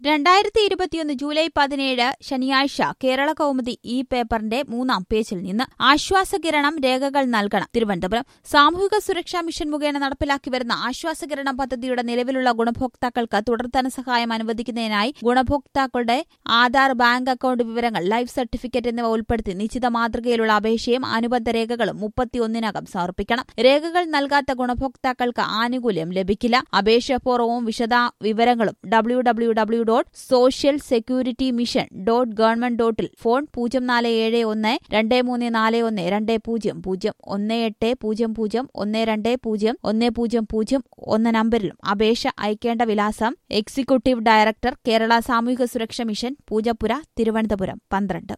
രണ്ടായിരത്തി ഇരുപത്തിയൊന്ന് ജൂലൈ പതിനേഴ് ശനിയാഴ്ച കേരള കൗമുദി ഈ പേപ്പറിന്റെ മൂന്നാം പേജിൽ നിന്ന് ആശ്വാസകിരണം രേഖകൾ നൽകണം തിരുവനന്തപുരം സാമൂഹിക സുരക്ഷാ മിഷൻ മുഖേന നടപ്പിലാക്കി വരുന്ന ആശ്വാസകിരണം പദ്ധതിയുടെ നിലവിലുള്ള ഗുണഭോക്താക്കൾക്ക് തുടർ ധനസഹായം അനുവദിക്കുന്നതിനായി ഗുണഭോക്താക്കളുടെ ആധാർ ബാങ്ക് അക്കൌണ്ട് വിവരങ്ങൾ ലൈഫ് സർട്ടിഫിക്കറ്റ് എന്നിവ ഉൾപ്പെടുത്തി നിശ്ചിത മാതൃകയിലുള്ള അപേക്ഷയും അനുബന്ധ രേഖകളും മുപ്പത്തിയൊന്നിനകം സമർപ്പിക്കണം രേഖകൾ നൽകാത്ത ഗുണഭോക്താക്കൾക്ക് ആനുകൂല്യം ലഭിക്കില്ല അപേക്ഷ ഫോറവും വിശദ വിവരങ്ങളും W W W dot social security mission dot government ഡോട്ടിൽ ഫോൺ പൂജ്യം നാല് ഏഴ് ഒന്ന് രണ്ട് മൂന്ന് നാല് ഒന്ന് രണ്ട് പൂജ്യം പൂജ്യം ഒന്ന് എട്ട് പൂജ്യം പൂജ്യം ഒന്ന് രണ്ട് പൂജ്യം ഒന്ന് പൂജ്യം പൂജ്യം ഒന്ന് നമ്പറിലും അപേക്ഷ അയക്കേണ്ട വിലാസം എക്സിക്യൂട്ടീവ് ഡയറക്ടർ കേരള സാമൂഹിക സുരക്ഷ മിഷൻ പൂജപ്പുര തിരുവനന്തപുരം പന്ത്രണ്ട്